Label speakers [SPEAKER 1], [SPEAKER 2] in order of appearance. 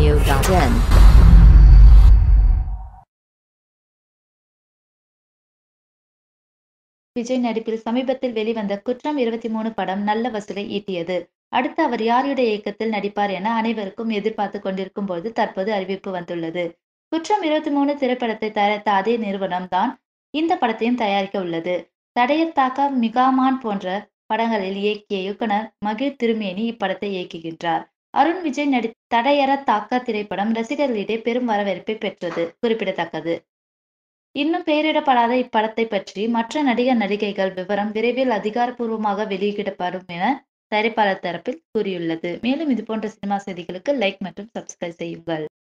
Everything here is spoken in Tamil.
[SPEAKER 1] Cameo.in.
[SPEAKER 2] விஜய் நடிப்பில் சமீபத்தில் வெளிவந்த குற்றம் இருபத்தி மூணு படம் நல்ல வசூலை ஈட்டியது அடுத்து அவர் யாருடைய இயக்கத்தில் நடிப்பார் என அனைவருக்கும் எதிர்பார்த்து கொண்டிருக்கும் போது தற்போது அறிவிப்பு வந்துள்ளது குற்றம் இருபத்தி மூணு திரைப்படத்தை தயாரித்த அதே நிறுவனம் தான் இந்த படத்தையும் தயாரிக்க உள்ளது தடையர் தாக்கா மிகாமான் போன்ற படங்களில் இயக்கிய இயக்குனர் மகிழ் திருமேனி இப்படத்தை இயக்குகின்றார் அருண் விஜய் நடி தடையற தாக்கா திரைப்படம் ரசிகர்களிடையே பெரும் வரவேற்பை பெற்றது குறிப்பிடத்தக்கது இன்னும் பெயரிடப்படாத இப்படத்தை பற்றி மற்ற நடிகர் நடிகைகள் விவரம் விரைவில் அதிகாரப்பூர்வமாக வெளியிடப்படும் என தயாரிப்பாளர் தரப்பில் கூறியுள்ளது மேலும் இது போன்ற சினிமா செய்திகளுக்கு லைக் மற்றும் சப்ஸ்கிரைப் செய்யுங்கள்